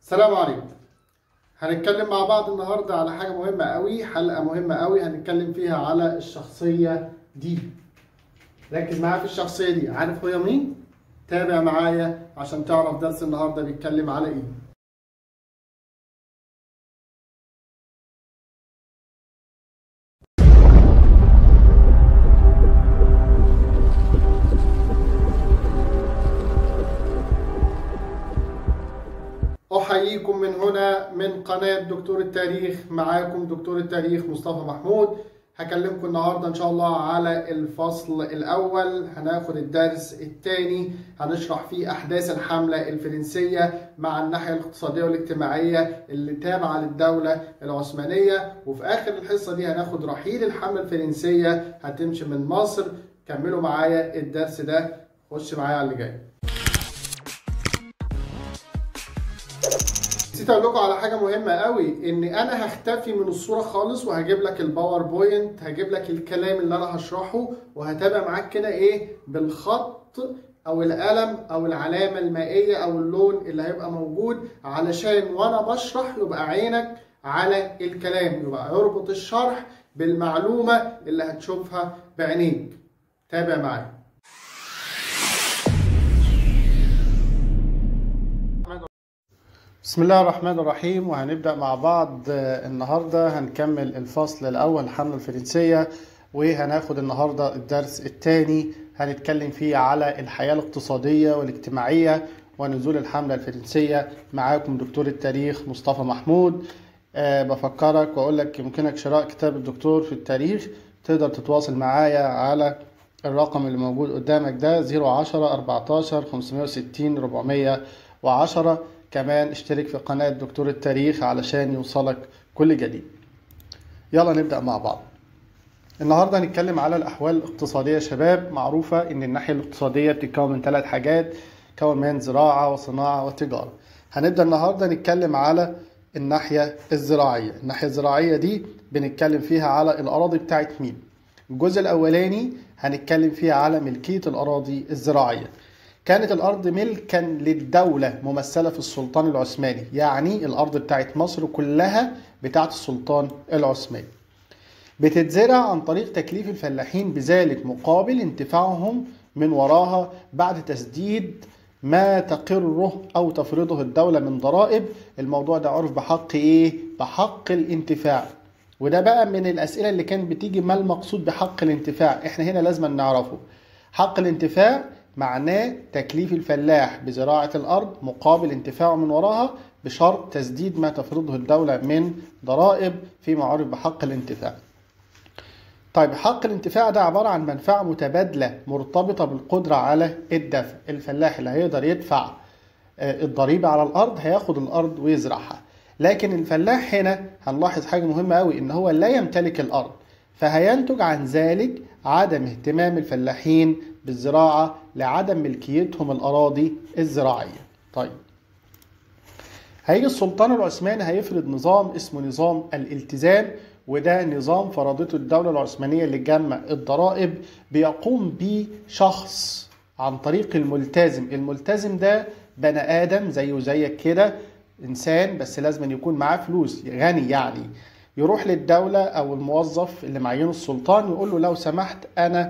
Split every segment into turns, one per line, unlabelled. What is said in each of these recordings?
السلام عليكم هنتكلم مع بعض النهارده على حاجه مهمه قوي حلقه مهمه قوي هنتكلم فيها على الشخصيه دي ركز معايا في الشخصيه دي عارف هي مين تابع معايا عشان تعرف درس النهارده بيتكلم على ايه أحييكم من هنا من قناة دكتور التاريخ معاكم دكتور التاريخ مصطفى محمود هكلمكم النهاردة إن شاء الله على الفصل الأول هناخد الدرس الثاني هنشرح فيه أحداث الحملة الفرنسية مع الناحية الاقتصادية والاجتماعية اللي تابعة للدولة العثمانية وفي آخر الحصة دي هناخد رحيل الحملة الفرنسية هتمشي من مصر كملوا معايا الدرس ده خش معايا على اللي جاي نسيت اقول لكم على حاجه مهمه قوي ان انا هختفي من الصوره خالص وهجيب لك الباوربوينت هجيب لك الكلام اللي انا هشرحه وهتابع معاك كده ايه بالخط او القلم او العلامه المائيه او اللون اللي هيبقى موجود علشان وانا بشرح يبقى عينك على الكلام يبقى يربط الشرح بالمعلومه اللي هتشوفها بعينيك تابع معايا بسم الله الرحمن الرحيم وهنبدأ مع بعض النهاردة هنكمل الفصل الأول الحملة الفرنسية وهناخد النهاردة الدرس الثاني هنتكلم فيه على الحياة الاقتصادية والاجتماعية ونزول الحملة الفرنسية معاكم دكتور التاريخ مصطفى محمود أه بفكرك وأقول لك يمكنك شراء كتاب الدكتور في التاريخ تقدر تتواصل معايا على الرقم اللي موجود قدامك ده 010 14 560 410 كمان اشترك في قناة دكتور التاريخ علشان يوصلك كل جديد يلا نبدأ مع بعض النهاردة هنتكلم على الأحوال الاقتصادية يا شباب معروفة إن الناحية الاقتصادية بتتكون من ثلاث حاجات تكون من زراعة وصناعة وتجارة هنبدأ النهاردة نتكلم على الناحية الزراعية الناحية الزراعية دي بنتكلم فيها على الأراضي بتاعت مين الجزء الأولاني هنتكلم فيها على ملكية الأراضي الزراعية كانت الأرض ملكا للدولة ممثلة في السلطان العثماني يعني الأرض بتاعت مصر كلها بتاعت السلطان العثماني بتتزرع عن طريق تكليف الفلاحين بذلك مقابل انتفاعهم من وراها بعد تسديد ما تقره أو تفرضه الدولة من ضرائب الموضوع ده عرف بحق إيه؟ بحق الانتفاع وده بقى من الأسئلة اللي كانت بتيجي ما المقصود بحق الانتفاع احنا هنا لازم نعرفه حق الانتفاع معناه تكليف الفلاح بزراعة الأرض مقابل انتفاعه من وراها بشرط تسديد ما تفرضه الدولة من ضرائب فيما عرف بحق الانتفاع طيب حق الانتفاع ده عبارة عن منفعة متبادلة مرتبطة بالقدرة على الدفع الفلاح اللي هيقدر يدفع الضريبة على الأرض هياخد الأرض ويزرعها لكن الفلاح هنا هنلاحظ حاجة مهمة قوي إن هو لا يمتلك الأرض فهينتج عن ذلك عدم اهتمام الفلاحين بالزراعة لعدم ملكيتهم الأراضي الزراعية طيب هيجي السلطان العثماني هيفرض نظام اسمه نظام الالتزام وده نظام فرضته الدولة العثمانية لجمع الضرائب بيقوم بيه شخص عن طريق الملتزم الملتزم ده بني آدم زيه وزيك كده إنسان بس لازم يكون معاه فلوس غني يعني يروح للدولة أو الموظف اللي معينه السلطان يقول له لو سمحت أنا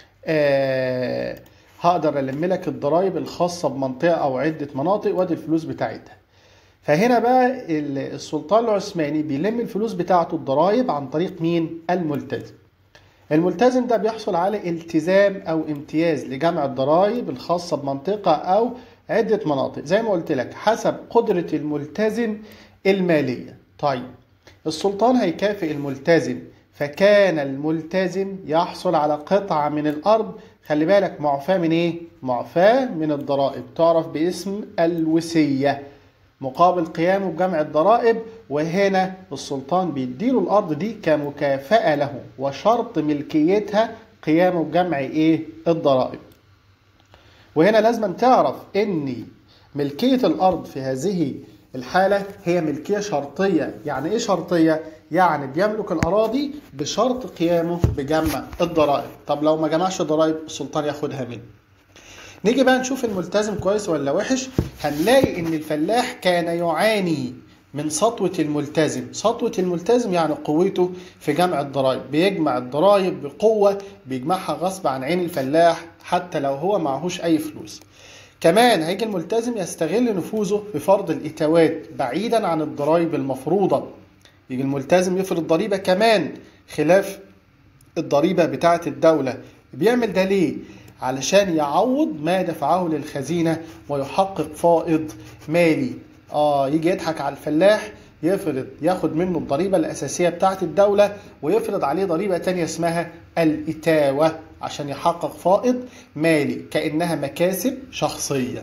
آه هقدر ألم لك الضرايب الخاصة بمنطقة أو عدة مناطق وادي الفلوس بتاعتها فهنا بقى السلطان العثماني بيلم الفلوس بتاعته الضرايب عن طريق مين؟ الملتزم الملتزم ده بيحصل على التزام أو امتياز لجمع الضرايب الخاصة بمنطقة أو عدة مناطق زي ما قلت لك حسب قدرة الملتزم المالية طيب السلطان هيكافئ الملتزم فكان الملتزم يحصل على قطعة من الأرض خلي بالك معفاة من إيه؟ معفاة من الضرائب تعرف باسم الوسية مقابل قيامه بجمع الضرائب وهنا السلطان بيديله الأرض دي كمكافأة له وشرط ملكيتها قيامه بجمع إيه؟ الضرائب وهنا لازم تعرف إن ملكية الأرض في هذه الحالة هي ملكية شرطية يعني إيه شرطية؟ يعني بيملك الأراضي بشرط قيامه بجمع الضرائب طب لو ما جمعش الضرائب السلطان ياخدها منه نيجي بقى نشوف الملتزم كويس ولا وحش هنلاقي ان الفلاح كان يعاني من سطوة الملتزم سطوة الملتزم يعني قوته في جمع الضرائب بيجمع الضرائب بقوة بيجمعها غصب عن عين الفلاح حتى لو هو معهوش أي فلوس كمان هيجي الملتزم يستغل نفوذه في فرض الإتاوات بعيدا عن الضرائب المفروضة يجي الملتزم يفرض ضريبة كمان خلاف الضريبة بتاعة الدولة بيعمل ده ليه؟ علشان يعوض ما دفعه للخزينة ويحقق فائض مالي اه يجي يضحك على الفلاح يفرض ياخد منه الضريبة الأساسية بتاعة الدولة ويفرض عليه ضريبة تانية اسمها الإتاوة عشان يحقق فائض مالي كأنها مكاسب شخصية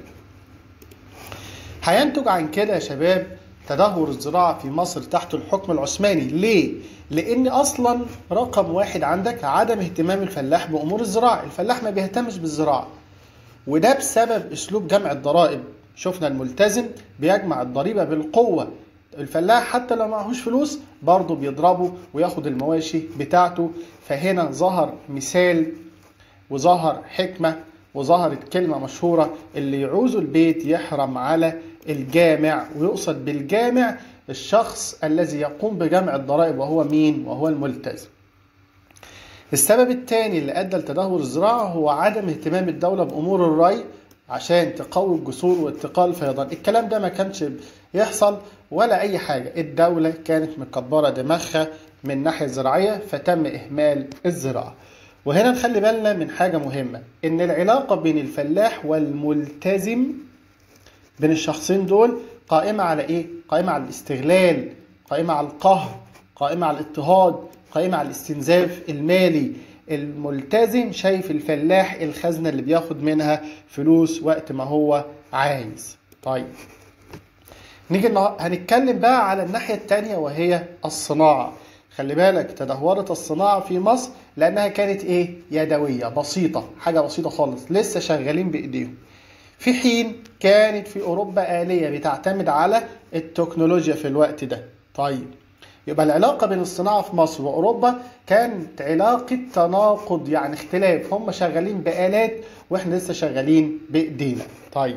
هينتج عن كده يا شباب تدهور الزراعة في مصر تحت الحكم العثماني ليه؟ لأن أصلا رقم واحد عندك عدم اهتمام الفلاح بأمور الزراعة الفلاح ما بيهتمش بالزراعة وده بسبب أسلوب جمع الضرائب شفنا الملتزم بيجمع الضريبة بالقوة الفلاح حتى لو معهوش فلوس برضه بيضربه وياخد المواشي بتاعته فهنا ظهر مثال وظهر حكمة وظهرت كلمة مشهورة اللي يعوز البيت يحرم على الجامع ويقصد بالجامع الشخص الذي يقوم بجمع الضرائب وهو مين؟ وهو الملتزم. السبب الثاني اللي ادى لتدهور الزراعه هو عدم اهتمام الدوله بامور الري عشان تقوي الجسور واتقاء الفيضان الكلام ده ما كانش يحصل ولا اي حاجه الدوله كانت مكبره دماغها من الناحيه الزراعيه فتم اهمال الزراعه وهنا نخلي بالنا من حاجه مهمه ان العلاقه بين الفلاح والملتزم بين الشخصين دول قائمه على ايه قائمه على الاستغلال قائمه على القهر قائمه على الاضطهاد قائمه على الاستنزاف المالي الملتزم شايف الفلاح الخزنة اللي بياخد منها فلوس وقت ما هو عايز طيب نيجي هنتكلم بقى على الناحية التانية وهي الصناعة خلي بالك تدهورت الصناعة في مصر لأنها كانت إيه؟ يدوية بسيطة حاجة بسيطة خالص لسه شغالين بإيديهم في حين كانت في أوروبا آلية بتعتمد على التكنولوجيا في الوقت ده طيب يبقى العلاقة بين الصناعة في مصر وأوروبا كانت علاقة تناقض يعني اختلاف هم شغالين بآلات وإحنا لسه شغالين بإيدينا طيب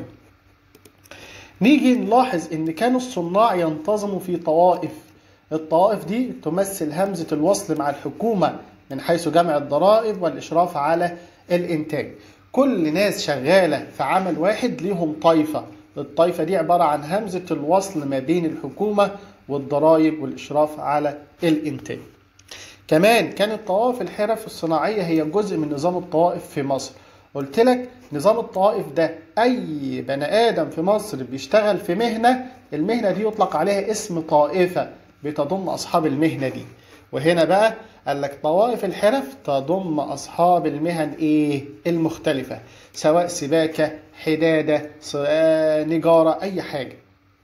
نيجي نلاحظ إن كانوا الصناع ينتظموا في طوائف الطوائف دي تمثل همزة الوصل مع الحكومة من حيث جمع الضرائب والإشراف على الإنتاج كل ناس شغالة في عمل واحد ليهم طائفة الطائفة دي عبارة عن همزة الوصل ما بين الحكومة والضرائب والإشراف على الإنتاج كمان كانت طوائف الحرف الصناعية هي جزء من نظام الطوائف في مصر قلت لك نظام الطوائف ده أي بني آدم في مصر بيشتغل في مهنة المهنة دي يطلق عليها اسم طائفة بتضم أصحاب المهنة دي وهنا بقى قال لك طوائف الحرف تضم أصحاب المهن إيه المختلفة سواء سباكة حدادة نجارة أي حاجة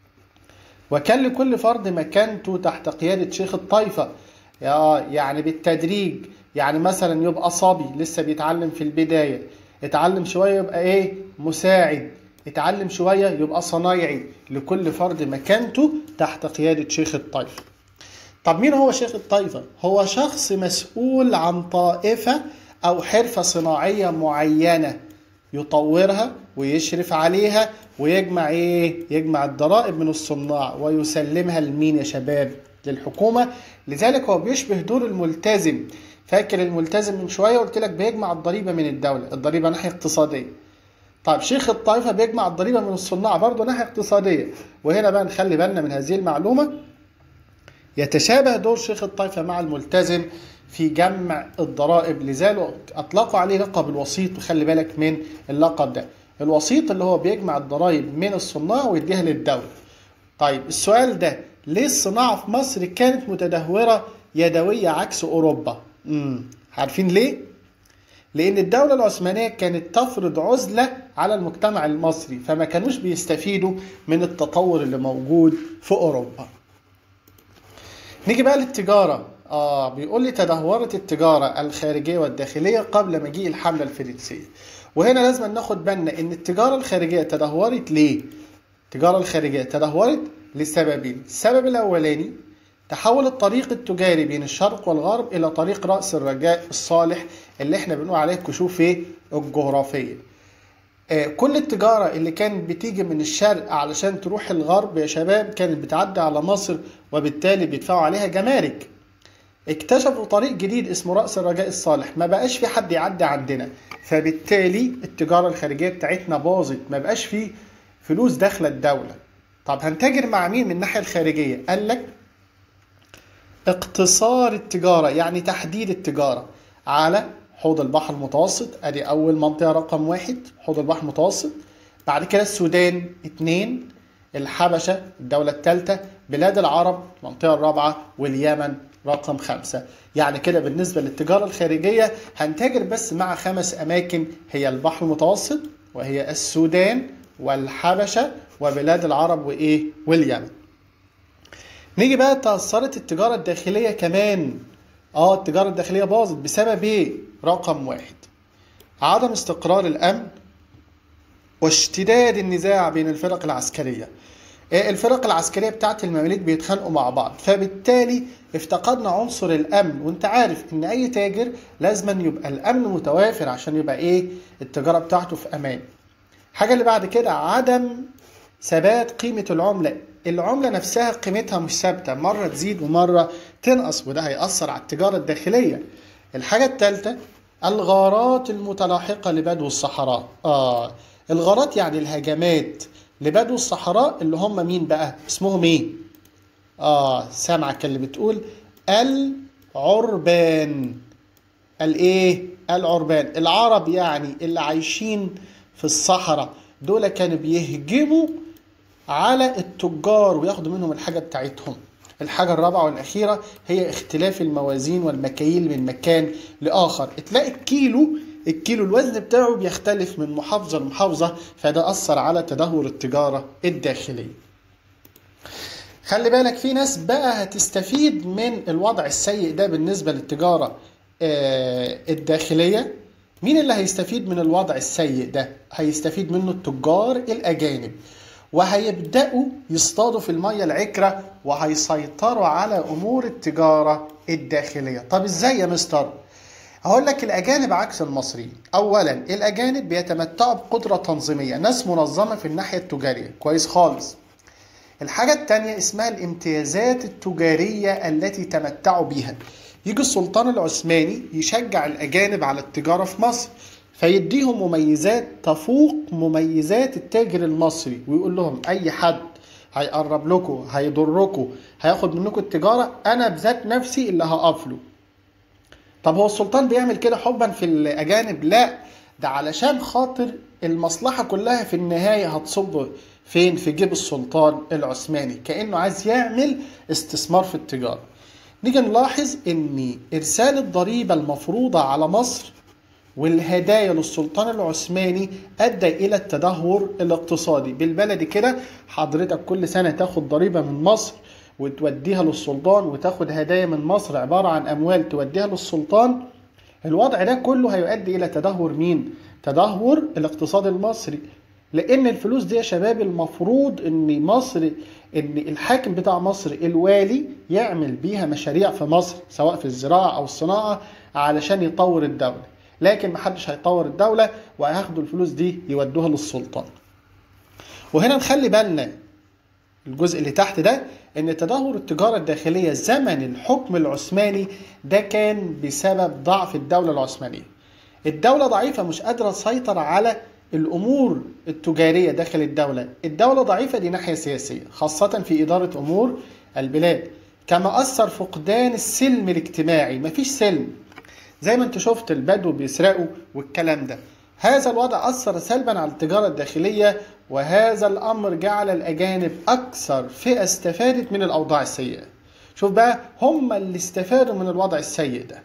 وكان لكل فرد مكانته تحت قيادة شيخ الطائفة يعني بالتدريج يعني مثلا يبقى صبي لسه بيتعلم في البداية اتعلم شوية يبقى ايه مساعد اتعلم شوية يبقى صنايعي لكل فرد مكانته تحت قيادة شيخ الطائفة طب مين هو شيخ الطائفة؟ هو شخص مسؤول عن طائفة أو حرفة صناعية معينة يطورها ويشرف عليها ويجمع ايه؟ يجمع الضرائب من الصناع ويسلمها لمين يا شباب؟ للحكومة لذلك هو بيشبه دور الملتزم فاكر الملتزم من شوية قلت لك بيجمع الضريبة من الدولة الضريبة ناحية اقتصادية طيب شيخ الطائفة بيجمع الضريبة من الصناع برضه ناحية اقتصادية وهنا بقى نخلي بالنا من هذه المعلومة يتشابه دور شيخ الطائفة مع الملتزم في جمع الضرائب لذلك أطلقوا عليه لقب الوسيط وخلي بالك من اللقب ده الوسيط اللي هو بيجمع الضرائب من الصناع ويديها للدولة طيب السؤال ده ليه الصناعة في مصر كانت متدهورة يدوية عكس أوروبا امم عارفين ليه؟ لأن الدولة العثمانية كانت تفرض عزلة على المجتمع المصري فما كانوش بيستفيدوا من التطور اللي موجود في أوروبا نيجي بقى للتجارة آه بيقول لي تدهورت التجارة الخارجية والداخلية قبل مجيء الحملة الفرنسية وهنا لازم ناخد بالنا ان التجارة الخارجية تدهورت ليه؟ التجارة الخارجية تدهورت لسببين السبب الأولاني تحول الطريق التجاري بين الشرق والغرب إلى طريق رأس الرجاء الصالح اللي احنا بنقول عليه كشوف ايه الجغرافية آه، كل التجارة اللي كانت بتيجي من الشرق علشان تروح الغرب يا شباب كانت بتعدي على مصر وبالتالي بيدفعوا عليها جمارك اكتشفوا طريق جديد اسمه رأس الرجاء الصالح ما بقاش في حد يعدي عندنا فبالتالي التجارة الخارجية بتاعتنا باظت ما بقاش في فلوس داخلة الدولة طب هنتاجر مع مين من الناحية الخارجية قال لك اقتصار التجارة يعني تحديد التجارة على حوض البحر المتوسط ادي اول منطقة رقم واحد حوض البحر المتوسط بعد كده السودان اتنين الحبشة الدولة الثالثة بلاد العرب المنطقة الرابعة واليمن رقم خمسة يعني كده بالنسبة للتجارة الخارجية هنتاجر بس مع خمس أماكن هي البحر المتوسط وهي السودان والحبشة وبلاد العرب وإيه واليمن نيجي بقى تأثرت التجارة الداخلية كمان اه التجارة الداخلية باظت بسبب ايه؟ رقم واحد عدم استقرار الأمن واشتداد النزاع بين الفرق العسكرية آه، الفرق العسكرية بتاعت المماليك بيتخانقوا مع بعض فبالتالي افتقدنا عنصر الأمن وانت عارف ان أي تاجر لازما يبقى الأمن متوافر عشان يبقى ايه التجارة بتاعته في أمان حاجة اللي بعد كده عدم ثبات قيمة العملة العملة نفسها قيمتها مش ثابتة مرة تزيد ومرة تنقص وده هيأثر على التجارة الداخلية الحاجة الثالثة الغارات المتلاحقة لبدو الصحراء آه الغارات يعني الهجمات لبدو الصحراء اللي هم مين بقى اسمهم ايه اه سامعك اللي بتقول العربان الايه العربان العرب يعني اللي عايشين في الصحراء دول كانوا بيهجموا على التجار وياخدوا منهم الحاجة بتاعتهم الحاجة الرابعة والأخيرة هي اختلاف الموازين والمكاييل من مكان لآخر تلاقي الكيلو الكيلو الوزن بتاعه بيختلف من محافظة لمحافظة فده أثر على تدهور التجارة الداخلية خلي بالك في ناس بقى هتستفيد من الوضع السيء ده بالنسبة للتجارة آه، الداخلية مين اللي هيستفيد من الوضع السيء ده هيستفيد منه التجار الأجانب وهيبدأوا يصطادوا في المية العكرة وهيسيطروا على أمور التجارة الداخلية طب إزاي يا مستر؟ هقول لك الأجانب عكس المصريين أولا الأجانب بيتمتعوا بقدرة تنظيمية ناس منظمة في الناحية التجارية كويس خالص الحاجة التانية اسمها الامتيازات التجارية التي تمتعوا بيها يجي السلطان العثماني يشجع الأجانب على التجارة في مصر فيديهم مميزات تفوق مميزات التاجر المصري ويقول لهم أي حد هيقرب لكم هيضركم هياخد منكم التجارة أنا بذات نفسي اللي هقف له طب هو السلطان بيعمل كده حبا في الأجانب لا ده علشان خاطر المصلحة كلها في النهاية هتصب فين في جيب السلطان العثماني كأنه عايز يعمل استثمار في التجارة نيجي نلاحظ ان ارسال الضريبة المفروضة على مصر والهدايا للسلطان العثماني ادى الى التدهور الاقتصادي بالبلدي كده حضرتك كل سنة تاخد ضريبة من مصر وتوديها للسلطان وتاخد هدايا من مصر عبارة عن اموال توديها للسلطان الوضع ده كله هيؤدي الى تدهور مين تدهور الاقتصاد المصري لان الفلوس دي يا شباب المفروض ان مصر ان الحاكم بتاع مصر الوالي يعمل بيها مشاريع في مصر سواء في الزراعه او الصناعه علشان يطور الدوله لكن محدش هيطور الدوله وهياخدوا الفلوس دي يودوها للسلطان وهنا نخلي بالنا الجزء اللي تحت ده ان تدهور التجاره الداخليه زمن الحكم العثماني ده كان بسبب ضعف الدوله العثمانيه الدوله ضعيفه مش قادره تسيطر على الامور التجاريه داخل الدوله الدوله ضعيفه دي ناحيه سياسيه خاصه في اداره امور البلاد كما اثر فقدان السلم الاجتماعي مفيش سلم زي ما انت شفت البدو بيسرقوا والكلام ده هذا الوضع اثر سلبا على التجاره الداخليه وهذا الامر جعل الاجانب اكثر فئه استفادت من الاوضاع السيئه شوف بقى هم اللي استفادوا من الوضع السيء ده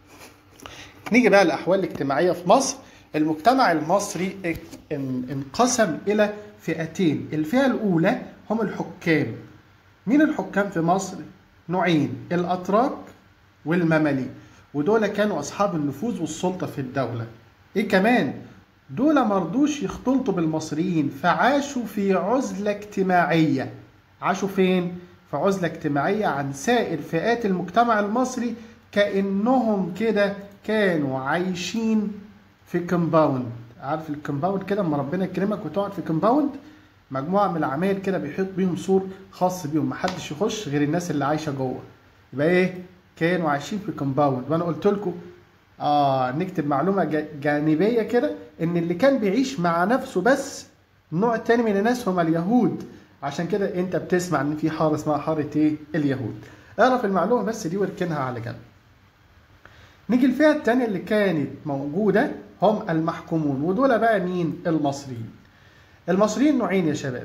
نيجي بقى الاحوال الاجتماعيه في مصر المجتمع المصري انقسم الى فئتين الفئه الاولى هم الحكام مين الحكام في مصر نوعين الاتراك والمماليك ودول كانوا اصحاب النفوذ والسلطه في الدوله ايه كمان دول مرضوش يختلطوا بالمصريين فعاشوا في عزله اجتماعيه عاشوا فين في عزله اجتماعيه عن سائر فئات المجتمع المصري كانهم كده كانوا عايشين في كومباوند عارف الكومباوند كده اما ربنا يكرمك وتقعد في كومباوند مجموعه من العماير كده بيحيط بيهم سور خاص بيهم محدش يخش غير الناس اللي عايشه جوه يبقى ايه كانوا عايشين في كومباوند وانا قلت لكم اه نكتب معلومه جا- جانبيه كده ان اللي كان بيعيش مع نفسه بس النوع التاني من الناس هم اليهود عشان كده انت بتسمع ان في حاره اسمها حاره ايه اليهود اعرف المعلومه بس دي واركنها على جنب نيجي الفئه التانيه اللي كانت موجوده هم المحكومون ودول بقى مين المصريين المصريين نوعين يا شباب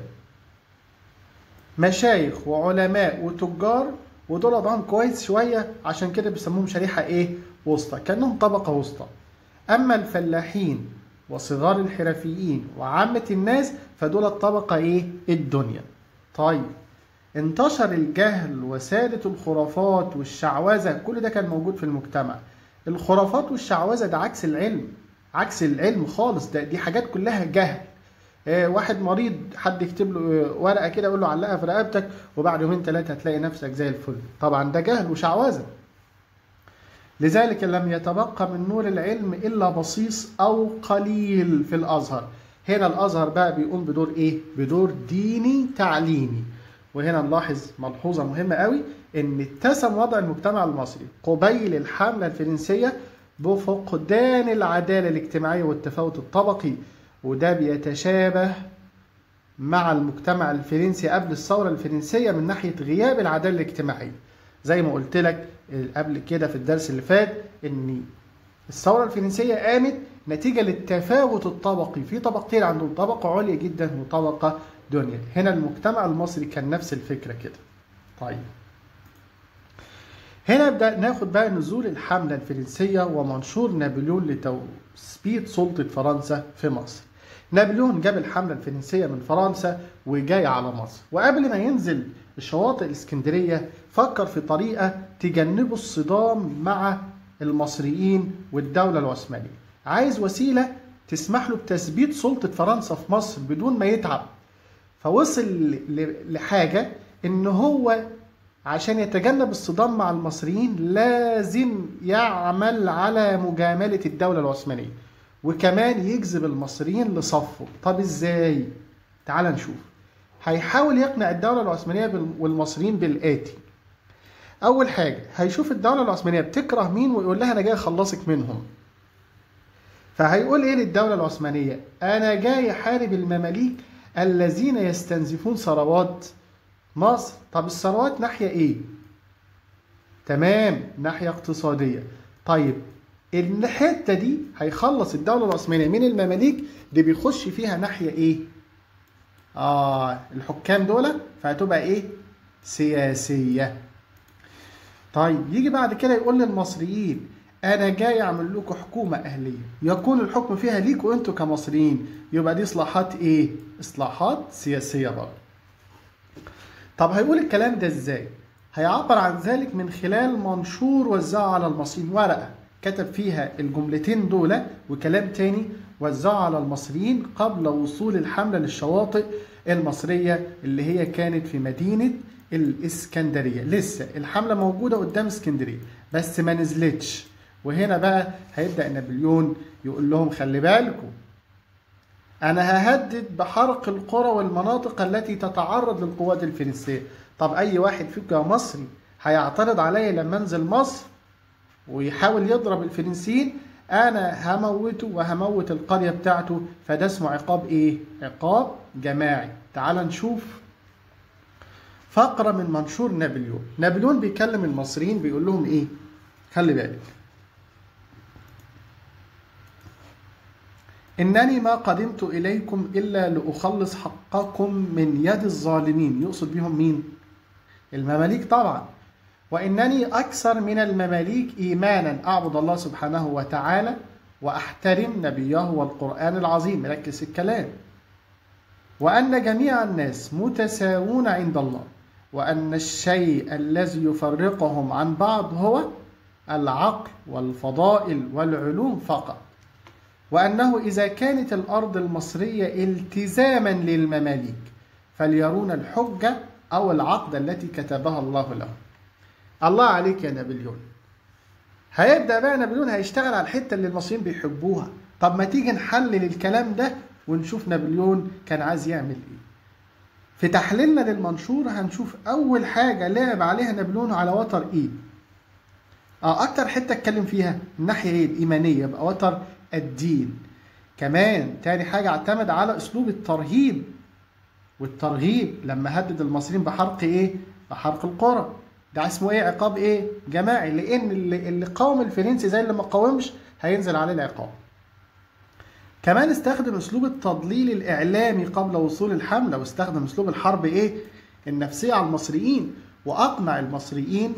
مشايخ وعلماء وتجار ودول وضعهم كويس شويه عشان كده بيسموهم شريحه ايه وسطى كانهم طبقه وسطى اما الفلاحين وصغار الحرفيين وعامه الناس فدول الطبقه ايه الدنيا طيب انتشر الجهل وسادة الخرافات والشعوذة كل ده كان موجود في المجتمع الخرافات والشعوذة ده عكس العلم عكس العلم خالص ده دي حاجات كلها جهل آه، واحد مريض حد يكتب له آه، ورقه كده يقول له علقها في رقبتك وبعد يومين ثلاثه هتلاقي نفسك زي الفل طبعا ده جهل وشعوذه لذلك لم يتبقى من نور العلم الا بصيص او قليل في الازهر هنا الازهر بقى بيقوم بدور ايه بدور ديني تعليمي وهنا نلاحظ ملحوظه مهمه قوي ان اتسم وضع المجتمع المصري قبيل الحمله الفرنسيه بفقدان العداله الاجتماعيه والتفاوت الطبقي وده بيتشابه مع المجتمع الفرنسي قبل الثوره الفرنسيه من ناحيه غياب العداله الاجتماعيه زي ما قلت لك قبل كده في الدرس اللي فات ان الثوره الفرنسيه قامت نتيجه للتفاوت الطبقي في طبقتين عندهم طبقه عليا جدا وطبقه دنيا هنا المجتمع المصري كان نفس الفكره كده طيب هنا نبدا ناخد بقى نزول الحمله الفرنسيه ومنشور نابليون لتثبيت سلطه فرنسا في مصر نابليون جاب الحمله الفرنسيه من فرنسا وجاي على مصر وقبل ما ينزل الشواطئ الاسكندريه فكر في طريقه تجنبه الصدام مع المصريين والدوله العثمانيه عايز وسيله تسمح له بتثبيت سلطه فرنسا في مصر بدون ما يتعب فوصل ل- لحاجه ان هو عشان يتجنب الصدام مع المصريين لازم يعمل على مجاملة الدولة العثمانية وكمان يجذب المصريين لصفه طب ازاي تعال نشوف هيحاول يقنع الدولة العثمانية بال- والمصريين بالآتي أول حاجة هيشوف الدولة العثمانية بتكره مين ويقول لها أنا جاي أخلصك منهم فهيقول إيه للدولة العثمانية أنا جاي أحارب المماليك الذين يستنزفون ثروات مصر طب الثروات ناحية ايه تمام ناحية اقتصادية طيب الحتة دي هيخلص الدولة العثمانية من المماليك اللي بيخش فيها ناحية ايه اه الحكام دول فهتبقى ايه سياسية طيب يجي بعد كده يقول للمصريين انا جاي اعمل لكم حكومة اهلية يكون الحكم فيها ليكوا انتوا كمصريين يبقى دي اصلاحات ايه اصلاحات سياسية برضه طب هيقول الكلام ده ازاي؟ هيعبر عن ذلك من خلال منشور وزعه على المصريين ورقة كتب فيها الجملتين دول وكلام تاني وزعه على المصريين قبل وصول الحملة للشواطئ المصرية اللي هي كانت في مدينة الإسكندرية لسه الحملة موجودة قدام اسكندرية بس ما نزلتش وهنا بقى هيبدأ نابليون يقول لهم خلي بالكم أنا ههدد بحرق القرى والمناطق التي تتعرض للقوات الفرنسية طب أي واحد فيكم يا مصري هيعترض عليا لما أنزل مصر ويحاول يضرب الفرنسيين أنا هموته وهموت القرية بتاعته فده اسمه عقاب إيه؟ عقاب جماعي تعال نشوف فقرة من منشور نابليون نابليون بيكلم المصريين بيقول لهم إيه؟ خلي بالك إنني ما قدمت إليكم إلا لأخلص حقكم من يد الظالمين يقصد بهم مين؟ المماليك طبعا وإنني أكثر من المماليك إيمانا أعبد الله سبحانه وتعالى وأحترم نبيه والقرآن العظيم ركز الكلام وأن جميع الناس متساوون عند الله وأن الشيء الذي يفرقهم عن بعض هو العقل والفضائل والعلوم فقط وأنه إذا كانت الأرض المصرية التزاما للمماليك فليرون الحجة أو العقد التي كتبها الله لهم الله عليك يا نابليون هيبدأ بقى نابليون هيشتغل على الحتة اللي المصريين بيحبوها طب ما تيجي نحلل الكلام ده ونشوف نابليون كان عايز يعمل ايه في تحليلنا للمنشور هنشوف اول حاجه لعب عليها نابليون على وتر ايه اه اكتر حته اتكلم فيها الناحيه ايه الايمانيه يبقى وتر الدين كمان تاني حاجه اعتمد على اسلوب الترهيب والترغيب لما هدد المصريين بحرق ايه بحرق القرى ده اسمه ايه عقاب ايه جماعي لان اللي, اللي قاوم الفرنسي زي اللي ما قاومش هينزل عليه العقاب كمان استخدم اسلوب التضليل الاعلامي قبل وصول الحمله واستخدم اسلوب الحرب ايه النفسيه على المصريين واقنع المصريين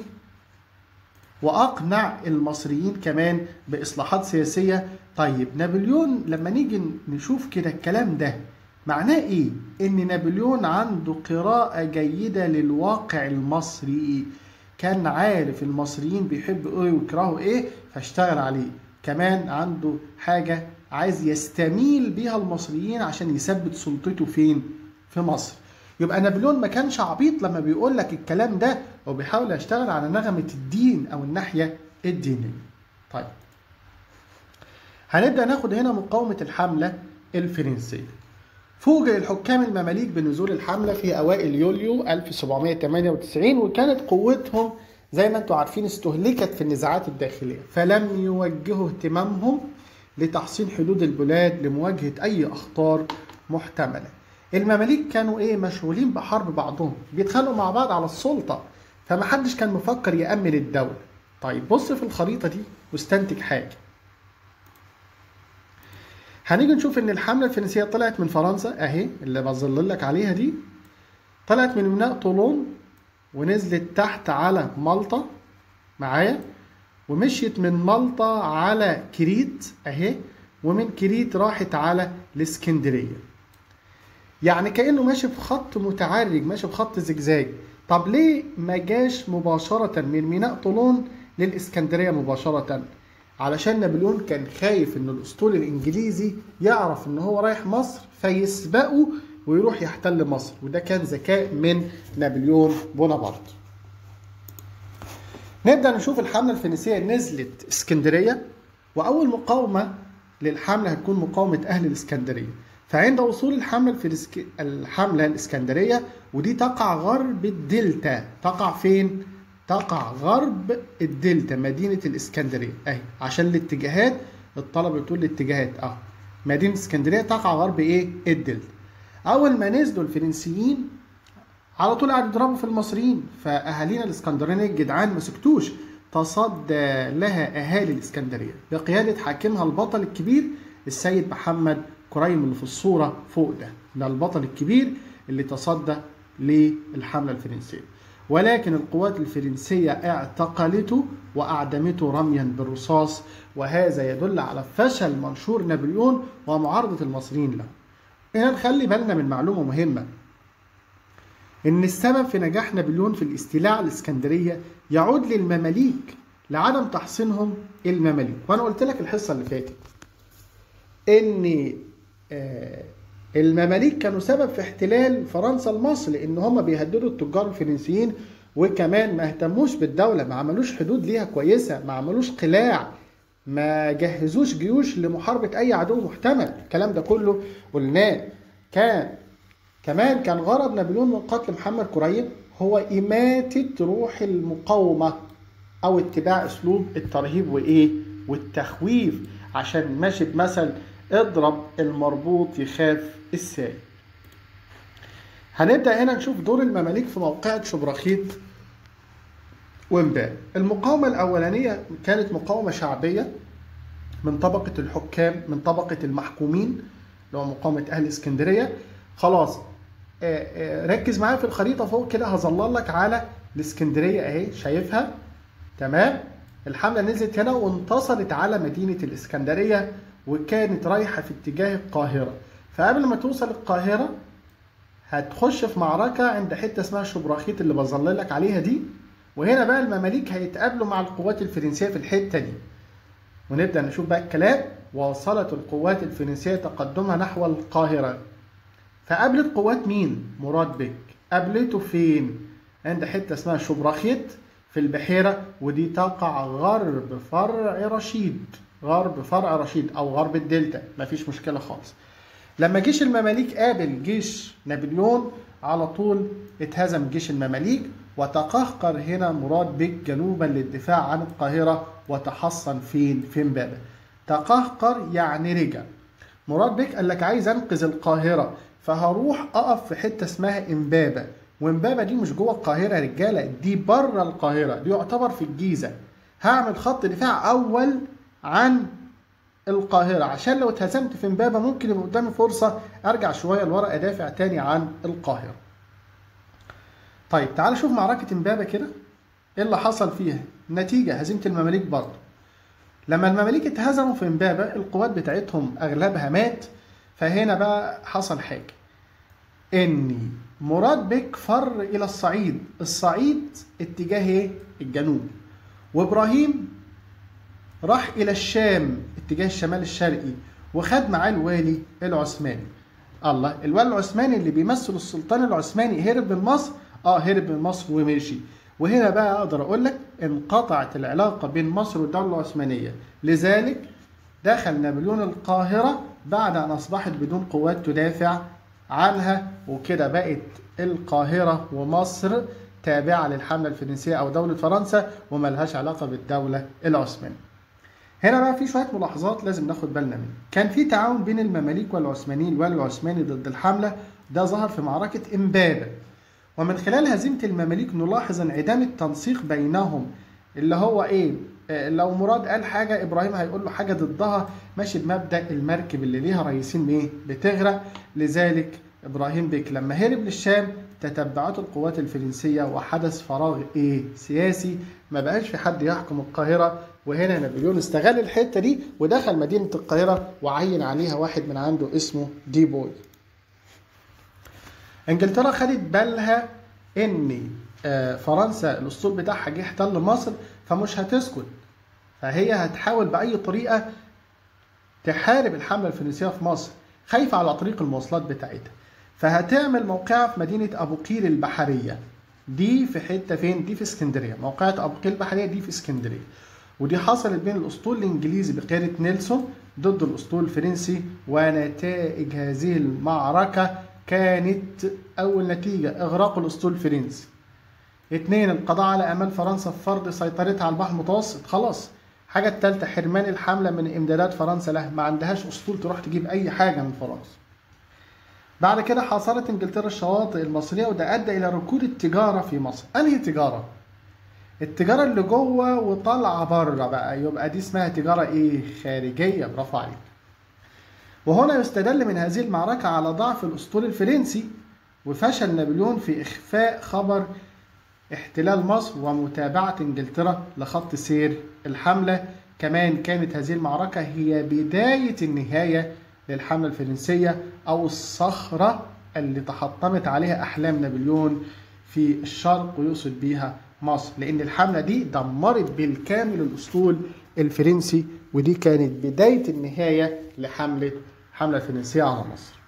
واقنع المصريين كمان باصلاحات سياسيه طيب نابليون لما نيجي نشوف كده الكلام ده معناه ايه ان نابليون عنده قراءه جيده للواقع المصري كان عارف المصريين بيحبوا ايه ويكرهوا ايه فاشتغل عليه كمان عنده حاجه عايز يستميل بيها المصريين عشان يثبت سلطته فين في مصر يبقى نابليون ما كانش عبيط لما بيقول لك الكلام ده وبيحاول يشتغل على نغمه الدين او الناحيه الدينيه طيب هنبدا ناخد هنا مقاومه الحمله الفرنسيه فوجئ الحكام المماليك بنزول الحملة في أوائل يوليو 1798 وكانت قوتهم زي ما انتم عارفين استهلكت في النزاعات الداخلية فلم يوجهوا اهتمامهم لتحصين حدود البلاد لمواجهة أي أخطار محتملة المماليك كانوا ايه مشغولين بحرب بعضهم بيتخانقوا مع بعض على السلطة فمحدش كان مفكر يأمن الدولة طيب بص في الخريطة دي واستنتج حاجة هنيجي نشوف ان الحمله الفرنسيه طلعت من فرنسا اهي اللي بظلل لك عليها دي طلعت من ميناء طولون ونزلت تحت على مالطا معايا ومشيت من مالطا على كريت اهي ومن كريت راحت على الاسكندريه يعني كانه ماشي في خط متعرج ماشي في خط زجزاج طب ليه ما جاش مباشره من ميناء طولون للاسكندريه مباشره علشان نابليون كان خايف ان الاسطول الانجليزي يعرف ان هو رايح مصر فيسبقه ويروح يحتل مصر وده كان ذكاء من نابليون بونابرت نبدا نشوف الحمله الفرنسيه نزلت اسكندريه واول مقاومه للحمله هتكون مقاومه اهل الاسكندريه فعند وصول الحمله الفرسك... الحمله الاسكندريه ودي تقع غرب الدلتا تقع فين تقع غرب الدلتا مدينة الإسكندرية أهي عشان الاتجاهات الطلبة بتقول الاتجاهات أهو مدينة اسكندرية تقع غرب إيه؟ الدلتا أول ما نزلوا الفرنسيين على طول قعدوا يضربوا في المصريين فأهالينا الإسكندرانية الجدعان ما سكتوش تصدى لها أهالي الإسكندرية بقيادة حاكمها البطل الكبير السيد محمد كريم اللي في الصورة فوق ده ده البطل الكبير اللي تصدى للحملة الفرنسية ولكن القوات الفرنسية اعتقلته وأعدمته رميا بالرصاص وهذا يدل على فشل منشور نابليون ومعارضة المصريين له هنا نخلي بالنا من معلومة مهمة إن السبب في نجاح نابليون في الاستيلاء على الإسكندرية يعود للمماليك لعدم تحصينهم المماليك وأنا قلت لك الحصة اللي فاتت إن آه المماليك كانوا سبب في احتلال فرنسا لمصر لان هم بيهددوا التجار الفرنسيين وكمان ما اهتموش بالدوله ما عملوش حدود ليها كويسه ما عملوش قلاع ما جهزوش جيوش لمحاربه اي عدو محتمل الكلام ده كله قلناه كان كمان كان غرض نابليون من قتل محمد كريم هو إماتة روح المقاومة أو اتباع أسلوب الترهيب وإيه والتخويف عشان ماشي بمثل اضرب المربوط يخاف الساي هنبدأ هنا نشوف دور المماليك في موقعة شبرخيت ومبان المقاومة الأولانية كانت مقاومة شعبية من طبقة الحكام من طبقة المحكومين اللي هو مقاومة أهل اسكندرية خلاص آه، آه، ركز معايا في الخريطة فوق كده هظلل لك على الاسكندرية اهي شايفها تمام الحملة نزلت هنا وانتصرت على مدينة الاسكندرية وكانت رايحة في اتجاه القاهرة فقبل ما توصل القاهرة هتخش في معركة عند حتة اسمها شبراخيت اللي بظللك عليها دي وهنا بقى المماليك هيتقابلوا مع القوات الفرنسية في الحتة دي ونبدأ نشوف بقى الكلام واصلت القوات الفرنسية تقدمها نحو القاهرة فقابلت قوات مين؟ مراد بك قابلته فين؟ عند حتة اسمها شبراخيت في البحيرة ودي تقع غرب فرع رشيد غرب فرع رشيد او غرب الدلتا مفيش مشكله خالص لما جيش المماليك قابل جيش نابليون على طول اتهزم جيش المماليك وتقهقر هنا مراد بك جنوبا للدفاع عن القاهرة وتحصن فين في امبابة تقهقر يعني رجع مراد بك قال لك عايز انقذ القاهرة فهروح اقف في حتة اسمها امبابة وامبابة دي مش جوه القاهرة يا رجالة دي بره القاهرة دي يعتبر في الجيزة هعمل خط دفاع اول عن القاهرة عشان لو اتهزمت في امبابة ممكن يبقى قدامي فرصة ارجع شوية لورا ادافع تاني عن القاهرة طيب تعال شوف معركة امبابة كده ايه اللي حصل فيها نتيجة هزيمة المماليك برضه لما المماليك اتهزموا في امبابة القوات بتاعتهم اغلبها مات فهنا بقى حصل حاجة اني مراد بك فر الى الصعيد الصعيد اتجاه ايه الجنوب وابراهيم راح الى الشام اتجاه الشمال الشرقي وخد معاه الوالي العثماني الله الوالي العثماني اللي بيمثل السلطان العثماني هرب من مصر اه هرب من مصر ومشي وهنا بقى اقدر اقول لك انقطعت العلاقه بين مصر والدوله العثمانيه لذلك دخل نابليون القاهره بعد ان اصبحت بدون قوات تدافع عنها وكده بقت القاهره ومصر تابعه للحمله الفرنسيه او دوله فرنسا وملهاش علاقه بالدوله العثمانيه هنا بقى في شويه ملاحظات لازم ناخد بالنا منها كان في تعاون بين المماليك والعثمانيين الوالي العثماني ضد الحمله ده ظهر في معركه امبابه ومن خلال هزيمه المماليك نلاحظ انعدام التنسيق بينهم اللي هو ايه آه، لو مراد قال حاجه ابراهيم هيقول له حاجه ضدها ماشي بمبدا المركب اللي ليها رئيسين ايه بتغرق لذلك ابراهيم بيك لما هرب للشام تتبعته القوات الفرنسيه وحدث فراغ ايه سياسي ما بقاش في حد يحكم القاهره وهنا نابليون استغل الحته دي ودخل مدينه القاهره وعين عليها واحد من عنده اسمه دي بوي انجلترا خدت بالها ان آه، فرنسا الاسطول بتاعها جه احتل مصر فمش هتسكت فهي هتحاول باي طريقه تحارب الحمله الفرنسيه في مصر خايفه على طريق المواصلات بتاعتها فهتعمل موقعها في مدينه ابو قير البحريه دي في حته فين دي في اسكندريه موقعة ابو قير البحريه دي في اسكندريه ودي حصلت بين الاسطول الانجليزي بقياده نيلسون ضد الاسطول الفرنسي ونتائج هذه المعركه كانت اول نتيجه اغراق الاسطول الفرنسي اتنين القضاء على امال فرنسا في فرض سيطرتها على البحر المتوسط خلاص حاجة التالتة حرمان الحملة من امدادات فرنسا لها ما عندهاش اسطول تروح تجيب اي حاجة من فرنسا بعد كده حاصرت انجلترا الشواطئ المصرية وده ادى الى ركود التجارة في مصر انهي تجارة التجارة اللي جوه وطالعة بره بقى يبقى دي اسمها تجارة ايه خارجية برافو عليك وهنا يستدل من هذه المعركة على ضعف الاسطول الفرنسي وفشل نابليون في اخفاء خبر احتلال مصر ومتابعة انجلترا لخط سير الحملة كمان كانت هذه المعركة هي بداية النهاية للحملة الفرنسية أو الصخرة اللي تحطمت عليها أحلام نابليون في الشرق ويقصد بيها مصر لأن الحملة دي دمرت بالكامل الأسطول الفرنسي ودي كانت بداية النهاية لحملة الحملة الفرنسية على مصر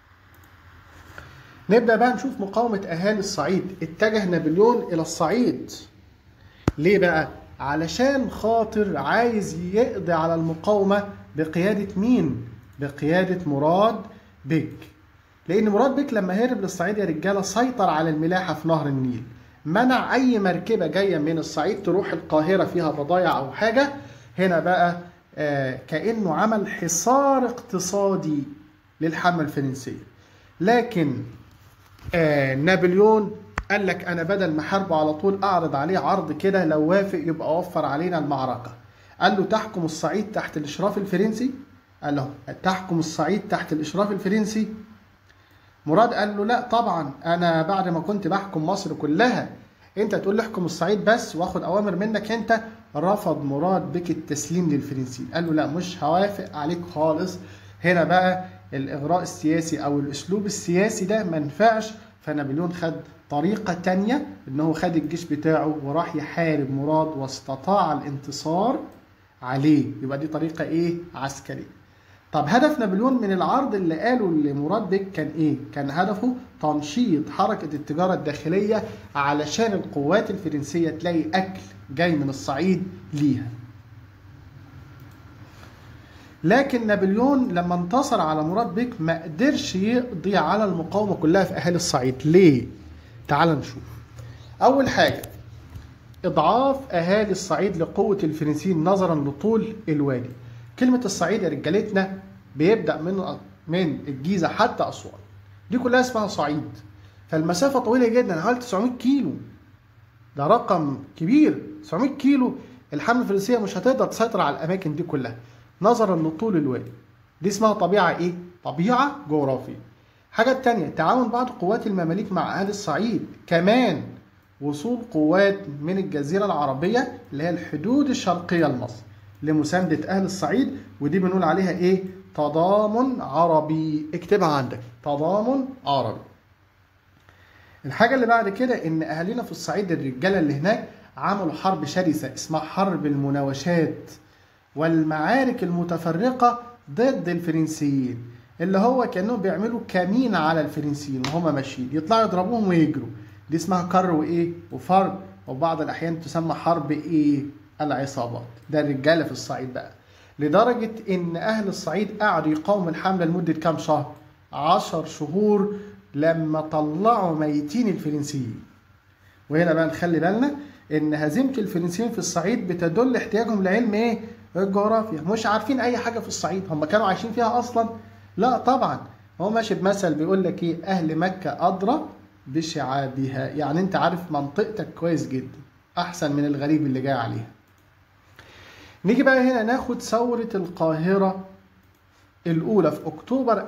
نبدأ بقى نشوف مقاومة أهالي الصعيد اتجه نابليون إلى الصعيد ليه بقى؟ علشان خاطر عايز يقضي على المقاومة بقيادة مين؟ بقيادة مراد بك لأن مراد بك لما هرب للصعيد يا رجالة سيطر على الملاحة في نهر النيل منع أي مركبة جاية من الصعيد تروح القاهرة فيها بضايع أو حاجة هنا بقى آه كأنه عمل حصار اقتصادي للحملة الفرنسية لكن آه نابليون قال لك انا بدل ما حاربه على طول اعرض عليه عرض كده لو وافق يبقى وفر علينا المعركه قال له تحكم الصعيد تحت الاشراف الفرنسي قال له تحكم الصعيد تحت الاشراف الفرنسي مراد قال له لا طبعا انا بعد ما كنت بحكم مصر كلها انت تقول لي احكم الصعيد بس واخد اوامر منك انت رفض مراد بك التسليم للفرنسي قال له لا مش هوافق عليك خالص هنا بقى الاغراء السياسي او الاسلوب السياسي ده ما نفعش فنابليون خد طريقة تانية ان هو خد الجيش بتاعه وراح يحارب مراد واستطاع الانتصار عليه يبقى دي طريقة ايه عسكرية طب هدف نابليون من العرض اللي قاله لمراد بك كان ايه كان هدفه تنشيط حركة التجارة الداخلية علشان القوات الفرنسية تلاقي اكل جاي من الصعيد ليها لكن نابليون لما انتصر على مراد بيك ما قدرش يقضي على المقاومه كلها في اهالي الصعيد ليه تعال نشوف اول حاجه اضعاف اهالي الصعيد لقوه الفرنسيين نظرا لطول الوادي كلمه الصعيد يا رجالتنا بيبدا من من الجيزه حتى اسوان دي كلها اسمها صعيد فالمسافه طويله جدا حوالي 900 كيلو ده رقم كبير 900 كيلو الحمله الفرنسيه مش هتقدر تسيطر على الاماكن دي كلها نظرا لطول الوادي دي اسمها طبيعه ايه طبيعه جغرافيه حاجه تانية تعاون بعض قوات المماليك مع اهل الصعيد كمان وصول قوات من الجزيره العربيه اللي هي الحدود الشرقيه لمصر لمسانده اهل الصعيد ودي بنقول عليها ايه تضامن عربي اكتبها عندك تضامن عربي الحاجه اللي بعد كده ان اهالينا في الصعيد الرجاله اللي هناك عملوا حرب شرسه اسمها حرب المناوشات والمعارك المتفرقه ضد الفرنسيين اللي هو كانهم بيعملوا كمين على الفرنسيين وهم ماشيين يطلعوا يضربوهم ويجروا دي اسمها كر وايه وفرد وبعض الاحيان تسمى حرب ايه العصابات ده الرجاله في الصعيد بقى لدرجه ان اهل الصعيد قعدوا يقاوموا الحمله لمده كام شهر عشر شهور لما طلعوا ميتين الفرنسيين وهنا بقى نخلي بالنا ان هزيمه الفرنسيين في الصعيد بتدل احتياجهم لعلم ايه الجغرافيا مش عارفين اي حاجه في الصعيد هم كانوا عايشين فيها اصلا لا طبعا هو ماشي بمثل بيقول لك ايه اهل مكه ادرى بشعابها يعني انت عارف منطقتك كويس جدا احسن من الغريب اللي جاي عليها نيجي بقى هنا ناخد ثورة القاهرة الأولى في أكتوبر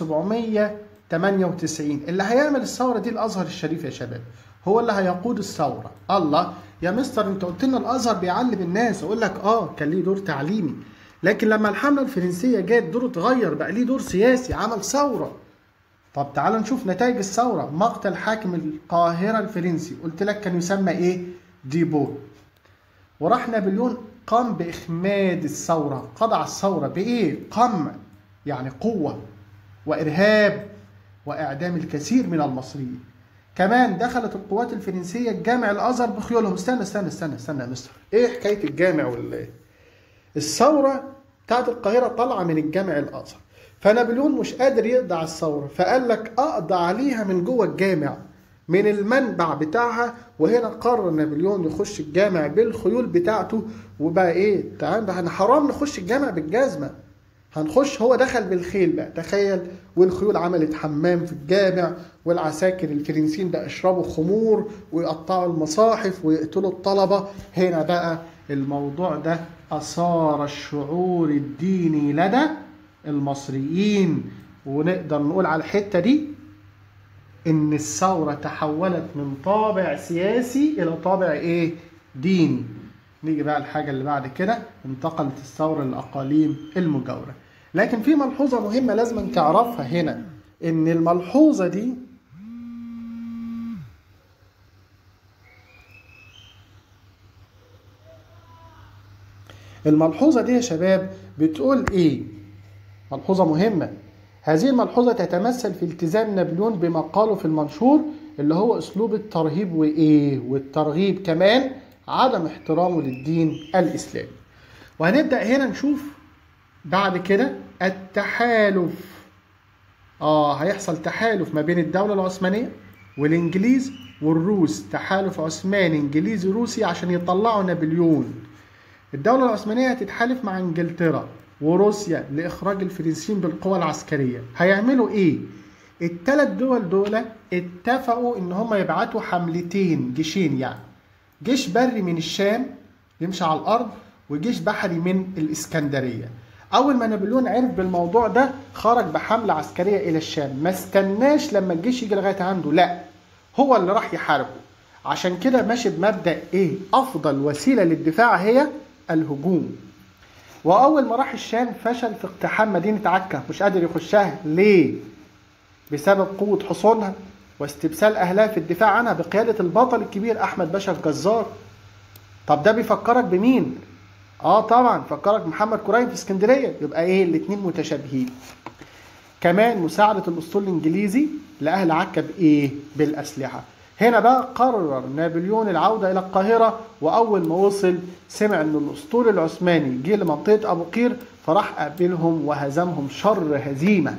1798 اللي هيعمل الثورة دي الأزهر الشريف يا شباب هو اللي هيقود الثورة الله يا مستر انت قلت لنا الأزهر بيعلم الناس أقول لك آه كان ليه دور تعليمي لكن لما الحملة الفرنسية جت دوره اتغير بقى ليه دور سياسي عمل ثورة طب تعال نشوف نتائج الثورة مقتل حاكم القاهرة الفرنسي قلت لك كان يسمى ايه ديبو وراح نابليون قام بإخماد الثورة قضى على الثورة بإيه قمع يعني قوة وإرهاب وإعدام الكثير من المصريين كمان دخلت القوات الفرنسية الجامع الأزهر بخيولهم استنى استنى استنى استنى يا مستر إيه حكاية الجامع ولا الثورة بتاعت القاهرة طالعة من الجامع الأزهر فنابليون مش قادر يقضي على الثورة فقال لك أقضى عليها من جوه الجامع من المنبع بتاعها وهنا قرر نابليون يخش الجامع بالخيول بتاعته وبقى ايه تعال احنا حرام نخش الجامع بالجزمه هنخش هو دخل بالخيل بقى تخيل والخيول عملت حمام في الجامع والعساكر الفرنسيين بقى يشربوا خمور ويقطعوا المصاحف ويقتلوا الطلبه هنا بقى الموضوع ده اثار الشعور الديني لدى المصريين ونقدر نقول على الحته دي ان الثوره تحولت من طابع سياسي الى طابع ايه ديني نيجي بقى الحاجه اللي بعد كده انتقلت الثوره للاقاليم المجاوره لكن في ملحوظه مهمه لازم تعرفها هنا ان الملحوظه دي الملحوظه دي يا شباب بتقول ايه ملحوظه مهمه هذه الملحوظة تتمثل في التزام نابليون بما قاله في المنشور اللي هو أسلوب الترهيب وإيه والترغيب كمان عدم احترامه للدين الإسلامي وهنبدأ هنا نشوف بعد كده التحالف آه هيحصل تحالف ما بين الدولة العثمانية والإنجليز والروس تحالف عثماني إنجليزي روسي عشان يطلعوا نابليون الدولة العثمانية هتتحالف مع إنجلترا وروسيا لاخراج الفرنسيين بالقوى العسكريه هيعملوا ايه الثلاث دول دول اتفقوا ان هم يبعتوا حملتين جيشين يعني جيش بري من الشام يمشي على الارض وجيش بحري من الاسكندريه اول ما نابليون عرف بالموضوع ده خرج بحمله عسكريه الى الشام ما استناش لما الجيش يجي لغايه عنده لا هو اللي راح يحاربه عشان كده ماشي بمبدا ايه افضل وسيله للدفاع هي الهجوم واول ما راح الشام فشل في اقتحام مدينه عكا مش قادر يخشها ليه بسبب قوه حصونها واستبسال اهلها في الدفاع عنها بقياده البطل الكبير احمد باشا الجزار طب ده بيفكرك بمين اه طبعا فكرك محمد كريم في اسكندريه يبقى ايه الاتنين متشابهين كمان مساعده الاسطول الانجليزي لاهل عكا بايه بالاسلحه هنا بقى قرر نابليون العودة إلى القاهرة وأول ما وصل سمع إن الأسطول العثماني جه لمنطقة أبو قير فراح قابلهم وهزمهم شر هزيمة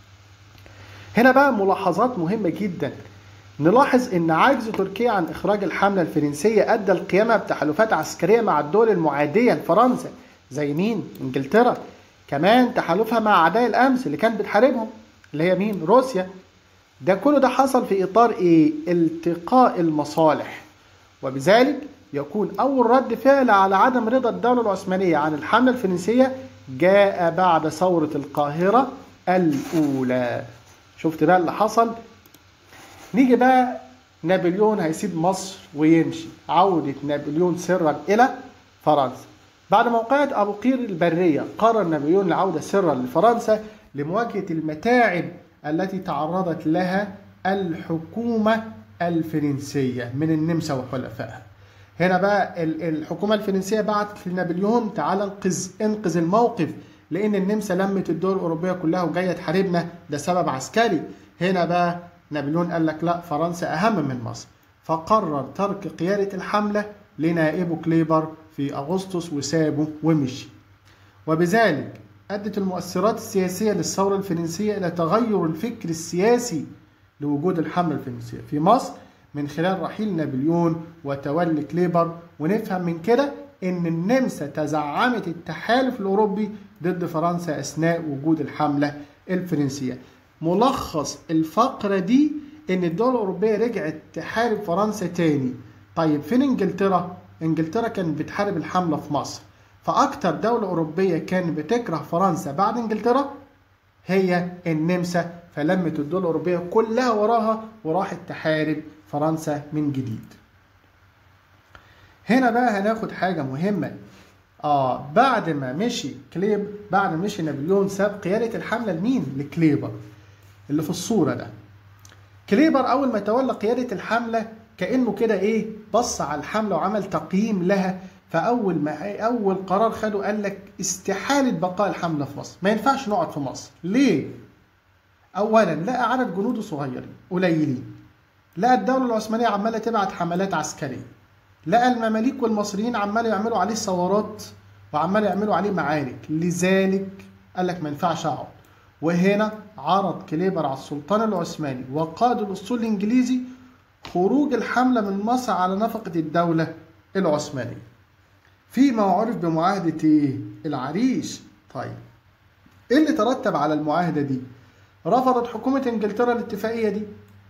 هنا بقى ملاحظات مهمة جدا نلاحظ ان عجز تركيا عن اخراج الحملة الفرنسية ادى القيامة بتحالفات عسكرية مع الدول المعادية لفرنسا زي مين؟ انجلترا كمان تحالفها مع اعداء الامس اللي كانت بتحاربهم اللي هي مين؟ روسيا ده كله ده حصل في اطار ايه؟ التقاء المصالح وبذلك يكون اول رد فعل على عدم رضا الدولة العثمانية عن الحملة الفرنسية جاء بعد ثورة القاهرة الاولى شفت بقى اللي حصل نيجي بقى نابليون هيسيب مصر ويمشي عودة نابليون سرا إلى فرنسا بعد موقعة أبو قير البرية قرر نابليون العودة سرا لفرنسا لمواجهة المتاعب التي تعرضت لها الحكومة الفرنسية من النمسا وحلفائها هنا بقى الحكومة الفرنسية بعتت لنابليون تعال انقذ انقذ الموقف لأن النمسا لمت الدول الأوروبية كلها وجاية تحاربنا ده سبب عسكري هنا بقى نابليون قال لك لا فرنسا أهم من مصر فقرر ترك قيادة الحملة لنائبه كليبر في أغسطس وسابه ومشي وبذلك أدت المؤثرات السياسية للثورة الفرنسية إلى تغير الفكر السياسي لوجود الحملة الفرنسية في مصر من خلال رحيل نابليون وتولي كليبر ونفهم من كده إن النمسا تزعمت التحالف الأوروبي ضد فرنسا أثناء وجود الحملة الفرنسية ملخص الفقرة دي ان الدول الاوروبية رجعت تحارب فرنسا تاني طيب فين انجلترا انجلترا كانت بتحارب الحملة في مصر فاكتر دولة اوروبية كانت بتكره فرنسا بعد انجلترا هي النمسا فلمت الدول الاوروبية كلها وراها وراحت تحارب فرنسا من جديد هنا بقى هناخد حاجة مهمة اه بعد ما مشي كليب بعد ما مشي نابليون ساب قيادة الحملة لمين؟ لكليبر اللي في الصورة ده كليبر أول ما تولى قيادة الحملة كأنه كده إيه بص على الحملة وعمل تقييم لها فأول ما أول قرار خده قال لك استحالة بقاء الحملة في مصر ما ينفعش نقعد في مصر ليه؟ أولا لقى عدد جنوده صغيرين قليلين لقى الدولة العثمانية عمالة تبعت حملات عسكرية لقى المماليك والمصريين عمالوا يعملوا عليه ثورات وعمالوا يعملوا عليه معارك لذلك قال لك ما ينفعش اقعد وهنا عرض كليبر على السلطان العثماني وقائد الاسطول الانجليزي خروج الحمله من مصر على نفقه الدوله العثمانيه فيما عرف بمعاهده ايه العريش طيب ايه اللي ترتب على المعاهده دي رفضت حكومه انجلترا الاتفاقيه دي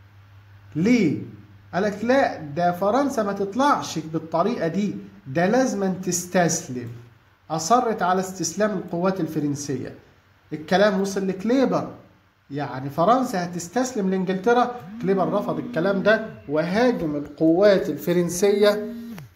ليه قالك لا ده فرنسا ما تطلعش بالطريقه دي ده لازم تستسلم اصرت على استسلام القوات الفرنسيه الكلام وصل لكليبر يعني فرنسا هتستسلم لانجلترا كليبر رفض الكلام ده وهاجم القوات الفرنسيه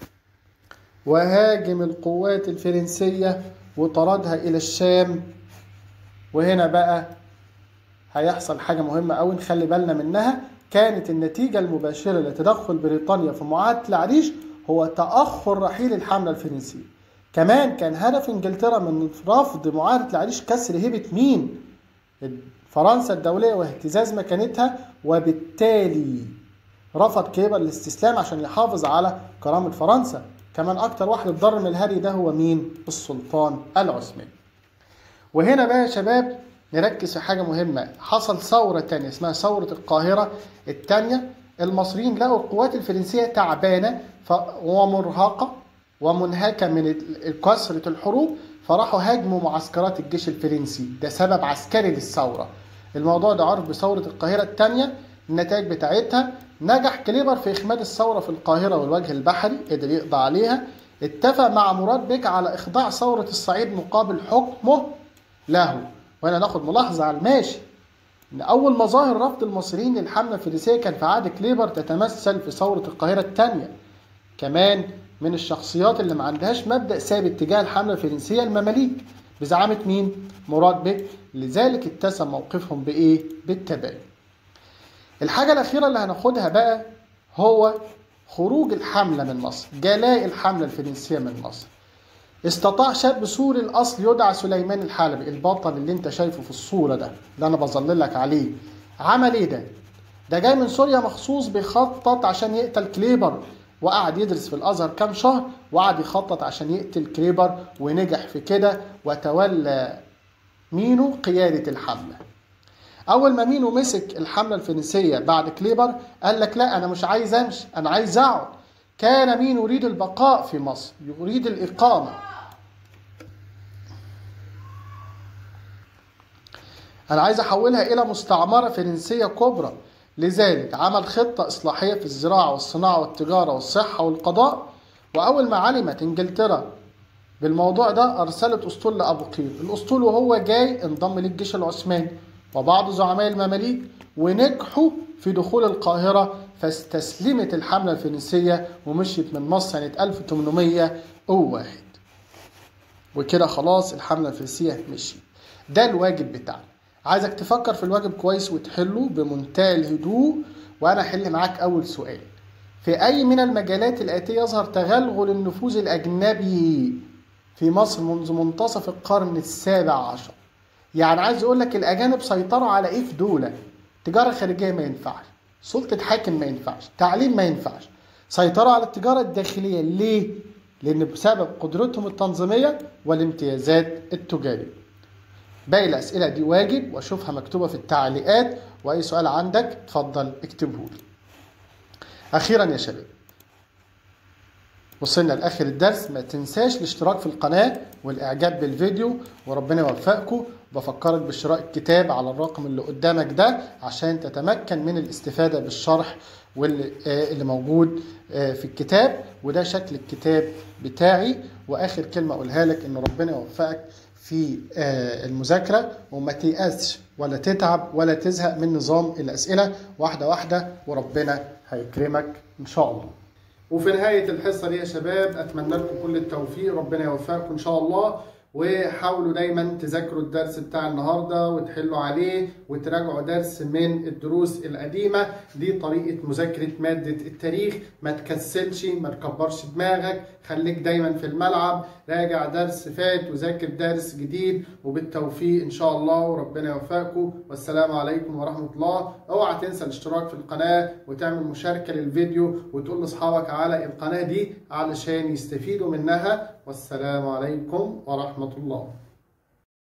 وهاجم القوات الفرنسيه وطردها الى الشام وهنا بقى هيحصل حاجه مهمه قوي نخلي بالنا منها كانت النتيجة المباشرة لتدخل بريطانيا في معاهدة العريش هو تأخر رحيل الحملة الفرنسية. كمان كان هدف انجلترا من رفض معاهدة العريش كسر هيبة مين؟ فرنسا الدولية واهتزاز مكانتها وبالتالي رفض كيبر الاستسلام عشان يحافظ على كرامة فرنسا. كمان أكتر واحد اتضرر من الهري ده هو مين؟ السلطان العثماني. وهنا بقى يا شباب نركز في حاجة مهمة حصل ثورة تانية اسمها ثورة القاهرة التانية المصريين لقوا القوات الفرنسية تعبانة ومرهقة ومنهكة من كثرة الحروب فراحوا هاجموا معسكرات الجيش الفرنسي ده سبب عسكري للثورة الموضوع ده عرف بثورة القاهرة التانية النتائج بتاعتها نجح كليبر في إخماد الثورة في القاهرة والوجه البحري قدر يقضى عليها اتفق مع مراد بك على إخضاع ثورة الصعيد مقابل حكمه له وهنا ناخد ملاحظة على الماشي إن أول مظاهر رفض المصريين للحملة الفرنسية كان في عهد كليبر تتمثل في ثورة القاهرة الثانية. كمان من الشخصيات اللي ما عندهاش مبدأ ثابت تجاه الحملة الفرنسية المماليك بزعامة مين؟ مراد بك لذلك اتسم موقفهم بإيه؟ بالتباين. الحاجة الأخيرة اللي هناخدها بقى هو خروج الحملة من مصر، جلاء الحملة الفرنسية من مصر. استطاع شاب سوري الاصل يدعى سليمان الحلبي البطل اللي انت شايفه في الصوره ده اللي انا بظلل لك عليه عمل ايه ده ده جاي من سوريا مخصوص بيخطط عشان يقتل كليبر وقعد يدرس في الازهر كام شهر وقعد يخطط عشان يقتل كليبر ونجح في كده وتولى مينو قيادة الحملة أول ما مينو مسك الحملة الفرنسية بعد كليبر قال لك لا أنا مش عايز أمشي أنا عايز أقعد كان مينو يريد البقاء في مصر يريد الإقامة أنا عايز أحولها إلى مستعمرة فرنسية كبرى لذلك عمل خطة إصلاحية في الزراعة والصناعة والتجارة والصحة والقضاء وأول ما علمت إنجلترا بالموضوع ده أرسلت أسطول لأبو قير الأسطول وهو جاي انضم للجيش العثماني وبعض زعماء المماليك ونجحوا في دخول القاهرة فاستسلمت الحملة الفرنسية ومشيت من مصر سنة 1801 وكده خلاص الحملة الفرنسية مشيت ده الواجب بتاعنا عايزك تفكر في الواجب كويس وتحله بمنتهى الهدوء وانا احل معاك اول سؤال في اي من المجالات الاتيه يظهر تغلغل النفوذ الاجنبي في مصر منذ منتصف القرن السابع عشر يعني عايز اقول لك الاجانب سيطروا على ايه في دوله تجاره خارجيه ما ينفعش سلطه حاكم ما ينفعش تعليم ما ينفعش سيطروا على التجاره الداخليه ليه لان بسبب قدرتهم التنظيميه والامتيازات التجاريه باقي الأسئلة دي واجب وأشوفها مكتوبة في التعليقات وأي سؤال عندك اتفضل اكتبه لي. أخيرا يا شباب وصلنا لآخر الدرس ما تنساش الاشتراك في القناة والإعجاب بالفيديو وربنا يوفقكم بفكرك بشراء الكتاب على الرقم اللي قدامك ده عشان تتمكن من الاستفادة بالشرح واللي اللي موجود في الكتاب وده شكل الكتاب بتاعي وآخر كلمة أقولها لك إن ربنا يوفقك في المذاكرة وما تيأسش ولا تتعب ولا تزهق من نظام الأسئلة واحدة واحدة وربنا هيكرمك إن شاء الله وفي نهاية الحصة دي يا شباب أتمنى لكم كل التوفيق ربنا يوفقكم إن شاء الله وحاولوا دايما تذاكروا الدرس بتاع النهارده وتحلوا عليه وتراجعوا درس من الدروس القديمه دي طريقه مذاكره ماده التاريخ ما تكسلش ما تكبرش دماغك خليك دايما في الملعب راجع درس فات وذاكر درس جديد وبالتوفيق ان شاء الله وربنا يوفقكم والسلام عليكم ورحمه الله اوعى تنسى الاشتراك في القناه وتعمل مشاركه للفيديو وتقول لاصحابك على القناه دي علشان يستفيدوا منها والسلام عليكم ورحمه الله